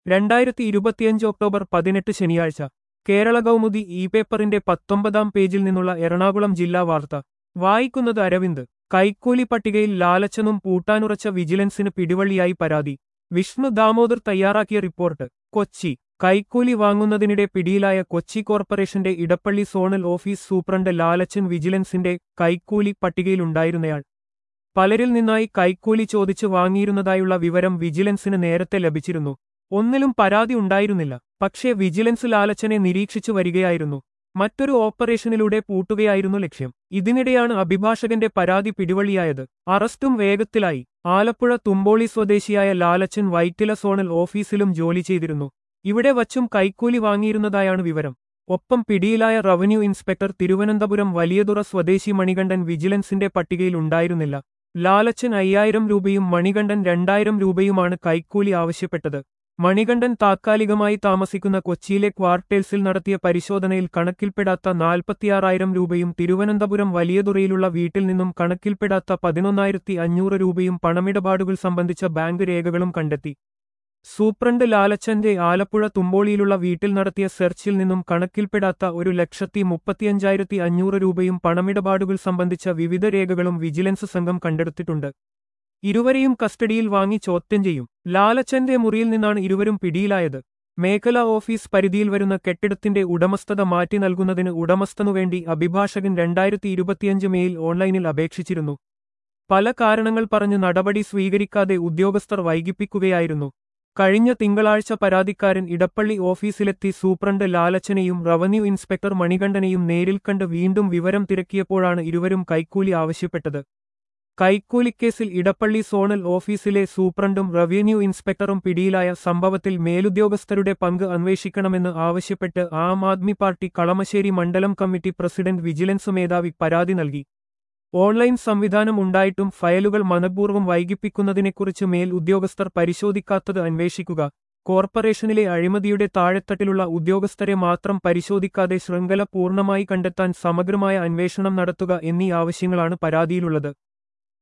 രണ്ടായിരത്തി ഇരുപത്തിയഞ്ച് ഒക്ടോബർ പതിനെട്ട് ശനിയാഴ്ച കേരള കൗമുദി ഇ പേപ്പറിന്റെ പത്തൊമ്പതാം പേജിൽ നിന്നുള്ള എറണാകുളം ജില്ലാ വാർത്ത വായിക്കുന്നത് അരവിന്ദ് കൈക്കൂലി പട്ടികയിൽ ലാലച്ചനും പൂട്ടാനുറച്ച വിജിലൻസിന് പിടിവള്ളിയായി പരാതി വിഷ്ണു ദാമോദർ തയ്യാറാക്കിയ റിപ്പോർട്ട് കൊച്ചി കൈക്കൂലി വാങ്ങുന്നതിനിടെ പിടിയിലായ കൊച്ചി കോർപ്പറേഷന്റെ Edappally zonal office superintendent Lalachan വിജിലൻസിന്റെ കൈക്കൂലി പട്ടികയിലുണ്ടായിരുന്നയാൾ പലരിൽ നിന്നായി കൈക്കൂലി ചോദിച്ചു വാങ്ങിയിരുന്നതായുള്ള വിവരം വിജിലൻസിന് നേരത്തെ ലഭിച്ചിരുന്നു ഒന്നിലും പരാതി ഉണ്ടായിരുന്നില്ല പക്ഷേ വിജിലൻസ് ലാലച്ചനെ നിരീക്ഷിച്ചു വരികയായിരുന്നു മറ്റൊരു ഓപ്പറേഷനിലൂടെ പൂട്ടുകയായിരുന്നു ലക്ഷ്യം ഇതിനിടെയാണ് അഭിഭാഷകന്റെ പരാതി പിടിവള്ളിയായത് അറസ്റ്റും വേഗത്തിലായി ആലപ്പുഴ തുമ്പോളി സ്വദേശിയായ ലാലച്ചൻ വൈറ്റില സോണൽ ഓഫീസിലും ജോലി ചെയ്തിരുന്നു ഇവിടെ വച്ചും കൈക്കൂലി വാങ്ങിയിരുന്നതായാണ് വിവരം ഒപ്പം പിടിയിലായ റവന്യൂ ഇൻസ്പെക്ടർ തിരുവനന്തപുരം വലിയതുറ സ്വദേശി മണികണ്ഠൻ വിജിലൻസിന്റെ പട്ടികയിൽ ഉണ്ടായിരുന്നില്ല ലാലച്ചൻ അയ്യായിരം രൂപയും മണികണ്ഠൻ രണ്ടായിരം രൂപയുമാണ് കൈക്കൂലി ആവശ്യപ്പെട്ടത് മണികണ്ഠൻ താത്കാലികമായി താമസിക്കുന്ന കൊച്ചിയിലെ ക്വാർട്ടേഴ്സിൽ നടത്തിയ പരിശോധനയിൽ കണക്കിൽപ്പെടാത്ത നാൽപ്പത്തിയാറായിരം രൂപയും തിരുവനന്തപുരം വലിയതുറയിലുള്ള വീട്ടിൽ നിന്നും കണക്കിൽപ്പെടാത്ത പതിനൊന്നായിരത്തി അഞ്ഞൂറ് രൂപയും പണമിടപാടുകൾ സംബന്ധിച്ച ബാങ്ക് രേഖകളും കണ്ടെത്തി സൂപ്രണ്ട് ലാലച്ചന്റെ ആലപ്പുഴ തുമ്പോളിയിലുള്ള വീട്ടിൽ നടത്തിയ സെർച്ചിൽ നിന്നും കണക്കിൽപ്പെടാത്ത ഒരു ലക്ഷത്തി മുപ്പത്തിയഞ്ചായിരത്തി അഞ്ഞൂറ് രൂപയും പണമിടപാടുകൾ സംബന്ധിച്ച വിവിധ രേഖകളും വിജിലൻസ് സംഘം കണ്ടെടുത്തിട്ടുണ്ട് ഇരുവരെയും കസ്റ്റഡിയിൽ വാങ്ങി ചോദ്യം ചെയ്യും ലാലച്ചന്റെ മുറിയിൽ നിന്നാണ് ഇരുവരും പിടിയിലായത് മേഖലാ ഓഫീസ് പരിധിയിൽ വരുന്ന കെട്ടിടത്തിന്റെ ഉടമസ്ഥത മാറ്റി നൽകുന്നതിന് ഉടമസ്ഥനുവേണ്ടി അഭിഭാഷകൻ രണ്ടായിരത്തി ഇരുപത്തിയഞ്ച് മെയിൽ ഓൺലൈനിൽ അപേക്ഷിച്ചിരുന്നു പല കാരണങ്ങൾ പറഞ്ഞ് നടപടി സ്വീകരിക്കാതെ ഉദ്യോഗസ്ഥർ വൈകിപ്പിക്കുകയായിരുന്നു കഴിഞ്ഞ തിങ്കളാഴ്ച പരാതിക്കാരൻ ഇടപ്പള്ളി ഓഫീസിലെത്തി സൂപ്രണ്ട് ലാലച്ചനെയും റവന്യൂ ഇൻസ്പെക്ടർ മണികണ്ഠനെയും നേരിൽ കണ്ട് വീണ്ടും വിവരം തിരക്കിയപ്പോഴാണ് ഇരുവരും കൈക്കൂലി ആവശ്യപ്പെട്ടത് കൈക്കൂലിക്കേസിൽ ഇടപ്പള്ളി സോണൽ ഓഫീസിലെ സൂപ്രണ്ടും റവന്യൂ ഇൻസ്പെക്ടറും പിടിയിലായ സംഭവത്തിൽ മേലുദ്യോഗസ്ഥരുടെ പങ്ക് അന്വേഷിക്കണമെന്ന് ആവശ്യപ്പെട്ട് ആം ആദ്മി പാർട്ടി കളമശ്ശേരി മണ്ഡലം കമ്മിറ്റി പ്രസിഡന്റ് വിജിലൻസ് മേധാവി പരാതി നൽകി ഓൺലൈൻ സംവിധാനം ഉണ്ടായിട്ടും ഫയലുകൾ മനഃപൂർവ്വം വൈകിപ്പിക്കുന്നതിനെക്കുറിച്ച് മേൽ ഉദ്യോഗസ്ഥർ പരിശോധിക്കാത്തത് അന്വേഷിക്കുക കോർപ്പറേഷനിലെ അഴിമതിയുടെ താഴെത്തട്ടിലുള്ള ഉദ്യോഗസ്ഥരെ മാത്രം പരിശോധിക്കാതെ ശൃംഖല പൂർണ്ണമായി കണ്ടെത്താൻ സമഗ്രമായ അന്വേഷണം നടത്തുക എന്നീ ആവശ്യങ്ങളാണ് പരാതിയിലുള്ളത്